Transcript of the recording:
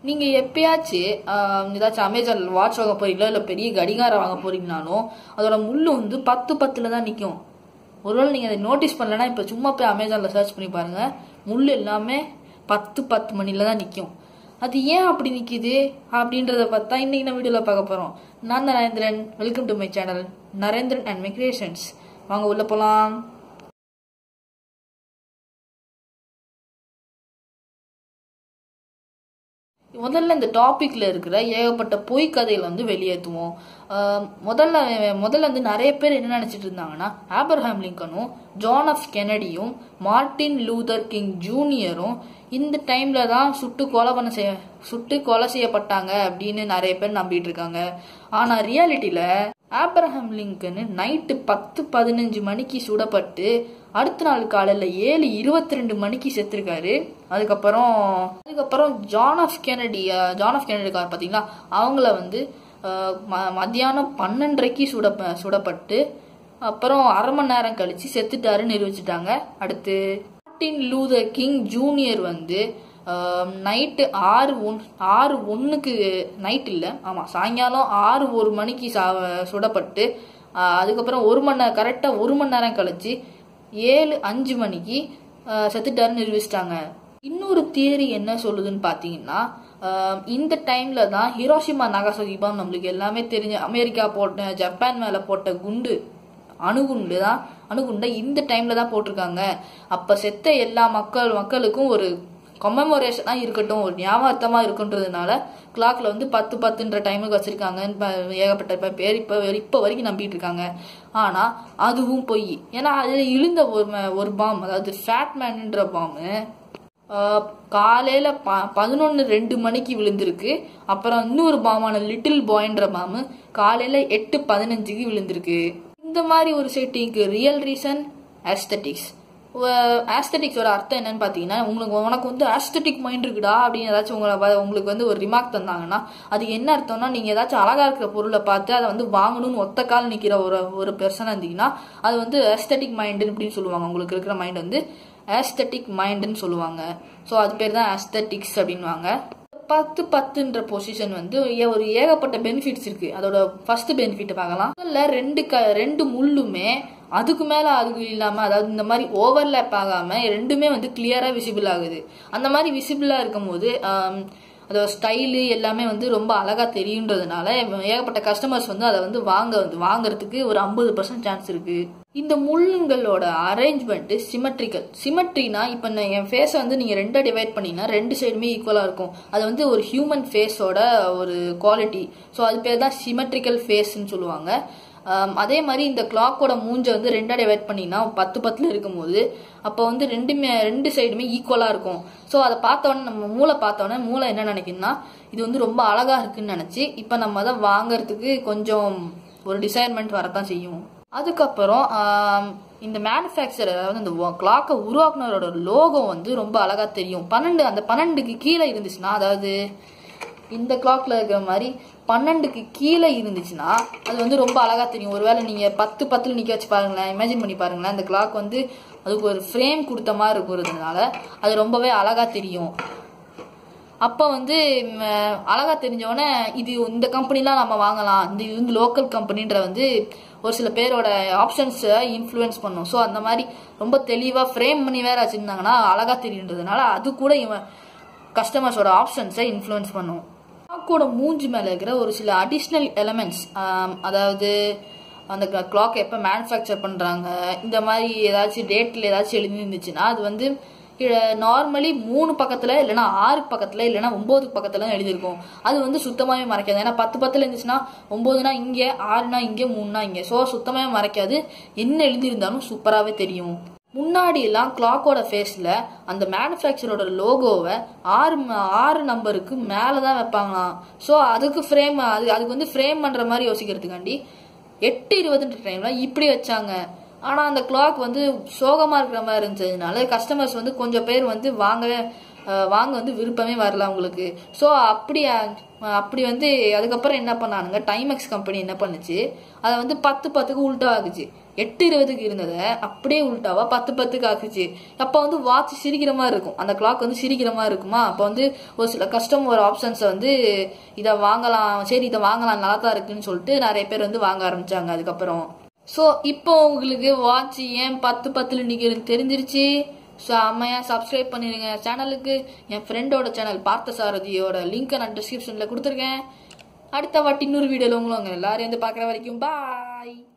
நீங்கள் எப்பயாச்சும் ஏதாச்சும் அமேசான் வாட்ச் வாங்க போறீங்களோ இல்லை பெரிய கடிகாரம் வாங்க போறீங்கனாலும் அதோட முள்ளு வந்து பத்து பத்தில் தான் நிற்கும் ஒருவேளை நீங்கள் அதை நோட்டீஸ் பண்ணலன்னா இப்போ சும்மா போய் அமேசானில் சர்ச் பண்ணி பாருங்கள் முள் எல்லாமே பத்து பத்து மணில தான் நிற்கும் அது ஏன் அப்படி நிற்கிது அப்படின்றத பார்த்தா இன்னைக்கு நம்ம வீடியோவில் பார்க்க போகிறோம் நான் Narendran welcome to my channel Narendran and my creations வாங்க உள்ளே போகலாம் முதல்ல இந்த டாபிக்ல இருக்கிற ஏகப்பட்ட பொய் கதைகளை வந்து வெளியேற்றுவோம் ஆஹ் முதல்ல முதல்ல வந்து நிறைய பேர் என்ன நினைச்சிட்டு இருந்தாங்கன்னா ஆப்ரஹாம் லிங்கனும் ஜான் ஆஃப் கெனடியும் மார்ட்டின் லூதர் கிங் ஜூனியரும் இந்த டைம்ல தான் சுட்டு கொலை பண்ண செய்ய சுட்டு கொலை செய்யப்பட்டாங்க அப்படின்னு நிறைய பேர் நம்பிட்டு இருக்காங்க ஆனா ரியாலிட்டியில ஆப்ரஹாம் லிங்கன் நைட்டு பத்து பதினஞ்சு மணிக்கு சுடப்பட்டு அடுத்த நாள் காலையில் ஏழு இருபத்தி ரெண்டு மணிக்கு செத்துருக்காரு அதுக்கப்புறம் அதுக்கப்புறம் John F Kennedy John F Kennedy பார்த்தீங்களா அவங்கள வந்து அஹ், ம- மத்தியானம் பன்னெண்டரைக்கு சுட சுடப்பட்டு அப்புறம் அரை மணி நேரம் கழிச்சு செத்துட்டாருன்னு நிரூபிச்சிட்டாங்க அடுத்து மார்ட்டின் லூதர் கிங் ஜூனியர் வந்து நைட்டு ஆறு ஒன் ஆறு ஒன்றுக்கு நைட் இல்லை ஆமாம் சாயங்காலம் ஆறு ஒரு மணிக்கு சா சுடப்பட்டு ஆஹ் அதுக்கப்புறம் ஒரு மணி நேரம் கரெக்டாக ஒரு மணி நேரம் கழிச்சு ஏழு அஞ்சு மணிக்கு ஆஹ் செத்துட்டாருன்னு நிரூபிச்சிட்டாங்க இன்னொரு தியரி என்ன சொல்லுதுன்னு பார்த்தீங்கன்னா ஆஹ் இந்த டைம்ல தான் ஹிரோஷிமா நாகாசாகி பாம் நம்மளுக்கு எல்லாமே தெரிஞ்ச அமெரிக்கா போட்ட ஜப்பான் மேலே போட்ட குண்டு அணுகுண்டு தான் அணுகுண்டை இந்த டைம்ல தான் போட்டிருக்காங்க அப்ப செத்த எல்லா மக்கள் மக்களுக்கும் ஒரு கொமெமோரேஷனா இருக்கட்டும் ஒரு ஞாபகத்தமா இருக்குன்றதுனால கிளாக்ல வந்து பத்து பத்துன்ற டைமுக்கு வச்சிருக்காங்கன்னு ப- ஏகப்பட்ட ப- பேர் இப்ப இப்ப வரைக்கும் நம்பிட்டு இருக்காங்க ஆனா அதுவும் பொய் ஏன்னா அதுல இழுந்த ஒரு ம- ஒரு பாம் அதாவது ஃபேட்மேன்ன்ற பாம்பு காலையில் ப பதினொன்று ரெண்டு மணிக்கு விழுந்திருக்கு அப்புறம் இன்னொரு பாமான லிட்டில் பாய்ன்ற பாம்பு காலையில் எட்டு பதினஞ்சுக்கு விழுந்திருக்கு இந்த மாதிரி ஒரு செட்டிங்க்கு ரியல் ரீசன் ஆஸ்தட்டிக்ஸ் ஆஸ்தட்டிக்ஸோட அர்த்தம் என்னன்னு பார்த்தீங்கன்னா உங்களுக்கு உனக்கு வந்து ஆஸ்தட்டிக் மைண்ட் இருக்குடா அப்படின்னு ஏதாச்சும் உங்களை வ- உங்களுக்கு வந்து ஒரு ரிமார்க் தந்தாங்கன்னா அது என்ன அர்த்தம்னா நீங்கள் ஏதாச்சும் அழகா இருக்கிற பொருளை பார்த்து அதை வந்து வாங்கணும்னு ஒத்த கால் நிற்கிற ஒரு ஒரு பெர்சனாக இருந்தீங்கன்னா அது வந்து ஆஸ்தட்டிக் மைண்டு அப்படின்னு சொல்லுவாங்க உங்களுக்கு இருக்கிற மைண்ட் வந்து ஆஸ்தட்டிக் மைண்டுன்னு சொல்லுவாங்க ஸோ அது பேர் தான் ஆஸ்தட்டிக்ஸ் அப்படின்வாங்க பத்து பத்துன்ற பொசிஷன் வந்து ஏ- ஒரு ஏகப்பட்ட பெனிஃபிட்ஸ் இருக்கு அதோட ஃபர்ஸ்ட் பெனிஃபிட் பார்க்கலாம் முதல்ல ரெண்டு க ரெண்டு முள்ளுமே அதுக்கு மேல அதுக்கு இல்லாம அதாவது இந்த மாதிரி ஓவர்லேப் ஆகாம ரெண்டுமே வந்து கிளியரா விசிபிள் ஆகுது அந்த மாதிரி விசிபிளா இருக்கும்போது ஆம், அதோட ஸ்டைலு எல்லாமே வந்து ரொம்ப அழகா தெரியுன்றதுனால ஏகப்பட்ட கஸ்டமர்ஸ் வந்து அதை வந்து வாங்க வந்து வாங்குறதுக்கு ஒரு ஐம்பது பர்சன்ட் சான்ஸ் இருக்கு இந்த முள்ளுங்களோட அரேஞ்ச்மெண்ட் சிமெட்ரிக்கல் சிமெட்ரினா இப்போ நான் என் ஃபேஸை வந்து நீங்கள் ரெண்டாக டிவைட் பண்ணீங்கன்னா ரெண்டு சைடுமே ஈக்குவலாக இருக்கும் அது வந்து ஒரு ஹியூமன் ஃபேஸோட ஒரு குவாலிட்டி ஸோ அது பேர் தான் சிமெட்ரிக்கல் ஃபேஸ்ன்னு சொல்லுவாங்க ஆம், அதே மாதிரி இந்த கிளாக்கோட மூஞ்சை வந்து ரெண்டாக டிவைட் பண்ணினா பத்து பத்தில் இருக்கும்போது அப்போ வந்து ரெண்டுமே ரெண்டு சைடுமே ஈக்குவலாக இருக்கும் ஸோ அதை பார்த்தோன்னே நம்ம மூளை பார்த்தோன்னே மூளை என்ன நினைக்குதுன்னா இது வந்து ரொம்ப அழகாக இருக்குன்னு நினச்சி இப்போ நம்ம அதை வாங்குறதுக்கு கொஞ்சம் ஒரு டிசைர்மெண்ட் வரத்தான் செய்யும் அதுக்கப்புறம் ஆம், இந்த மேனுஃபேக்சர் அதாவது இந்த கிளாக்கை உருவாக்குனரோட லோகோ வந்து ரொம்ப அழகாக தெரியும் பன்னெண்டு அந்த பன்னெண்டுக்கு கீழே இருந்துச்சுன்னா அதாவது இந்த கிளாக்ல இருக்கிற மாதிரி பன்னெண்டுக்கு கீழே இருந்துச்சுன்னா அது வந்து ரொம்ப அழகா தெரியும் ஒருவேளை நீங்க பத்து பத்துல நிக்க வச்சு பாருங்களேன் இமேஜின் பண்ணி பாருங்களேன் இந்த கிளாக் வந்து அதுக்கு ஒரு ஃப்ரேம் கொடுத்த மாதிரி இருக்கிறதுனால அது ரொம்பவே அழகா தெரியும் அப்போ வந்து ம், அழகா தெரிஞ்சவொடனே இது இந்த கம்பெனிலாம் நம்ம வாங்கலாம் இந்த இது வந்து லோக்கல் கம்பெனின்ற வந்து ஒரு சில பேரோட ஆப்ஷன்ஸை இன்ஃப்ளூயன்ஸ் பண்ணும் ஸோ அந்த மாதிரி ரொம்ப தெளிவாக ஃப்ரேம் பண்ணி வேற வச்சுருந்தாங்கன்னா அழகா தெரியுன்றதுனால அது கூட இவன் கஸ்டமர்ஸோட ஆப்ஷன்ஸை இன்ஃப்ளூயன்ஸ் பண்ணும் கிளாக்கோட மூஞ்சி மேலே இருக்கிற ஒரு சில அடிஷ்னல் எலமெண்ட்ஸ் அதாவது அந்த கிளாக் எப்போ மேனுஃபேக்சர் பண்ணுறாங்க இந்த மாதிரி ஏதாச்சும் டேட்டில் ஏதாச்சும் எழுதி இருந்துச்சுன்னா அது வந்து நார்மலி மூணு பக்கத்தில் இல்லைன்னா ஆறு பக்கத்தில் இல்லைன்னா ஒம்பது பக்கத்தில் எழுதியிருக்கும் அது வந்து சுத்தமாகவே மறைக்காது ஏன்னா பத்து பத்தில் இருந்துச்சுன்னா ஒம்போதுனா இங்கே ஆறுனா இங்கே மூணுனா இங்கே ஸோ சுத்தமாகவே மறைக்காது என்ன எழுதியிருந்தாலும் சூப்பராகவே தெரியும் முன்னாடி எல்லாம் கிளாக்கோட ஃபேஸில் அந்த மேனுஃபேக்சரோட லோகோவை ஆறு ம- ஆறு நம்பருக்கு மேலே தான் வைப்பாங்களாம் ஸோ அதுக்கு ஃப்ரேம் அது அதுக்கு வந்து ஃப்ரேம் பண்ணுற மாதிரி யோசிக்கிறதுக்காண்டி எட்டு இருபதுன்ற டைமில் இப்படி வச்சாங்க ஆனால் அந்த கிளாக் வந்து சோகமாக இருக்கிற மாதிரி இருந்ததுனால கஸ்டமர்ஸ் வந்து கொஞ்சம் பேர் வந்து வாங்கவே அஹ், வாங்க வந்து விருப்பமே வரல அவங்களுக்கு ஸோ அப்படி அஹ், அப்படி வந்து அதுக்கப்புறம் என்ன பண்ணானுங்க டைமெக்ஸ் கம்பெனி என்ன பண்ணுச்சு அதை வந்து பத்து பத்துக்கு உல்ட்டா ஆகுச்சு எட்டு இருபதுக்கு இருந்ததை அப்படியே உல்ட்டாவா பத்து பத்துக்கு ஆக்குச்சு அப்போ வந்து வாட்ச் சிரிக்கிற மாதிரி இருக்கும் அந்த கிளாக் வந்து சிரிக்கிற மாதிரி இருக்குமா அப்போ வந்து ஒரு சில கஸ்டமர் ஆப்ஷன்ஸை வந்து இதை வாங்கலாம் சரி இதை வாங்கலாம் நல்லா தான் இருக்குன்னு சொல்லிட்டு நிறைய பேர் வந்து வாங்க ஆரம்பிச்சாங்க அதுக்கப்புறம் ஸோ இப்போ உங்களுக்கு வாட்ச் ஏன் பத்து பத்தில் நிற்கிறது தெரிஞ்சிருச்சு ஸோ அம்மையா சப்ஸ்கிரைப் பண்ணிடுங்க சேனலுக்கு என் ஃப்ரெண்டோட சேனல் பார்த்த சாரதியோட லிங்க்கை நான் டிஸ்கிரிப்ஷனில் கொடுத்துருக்கேன் அடுத்த வாட்டி இன்னொரு வீடியோவில் உங்களை உங்க எல்லாரையும் வந்து பார்க்குற வரைக்கும் பாய்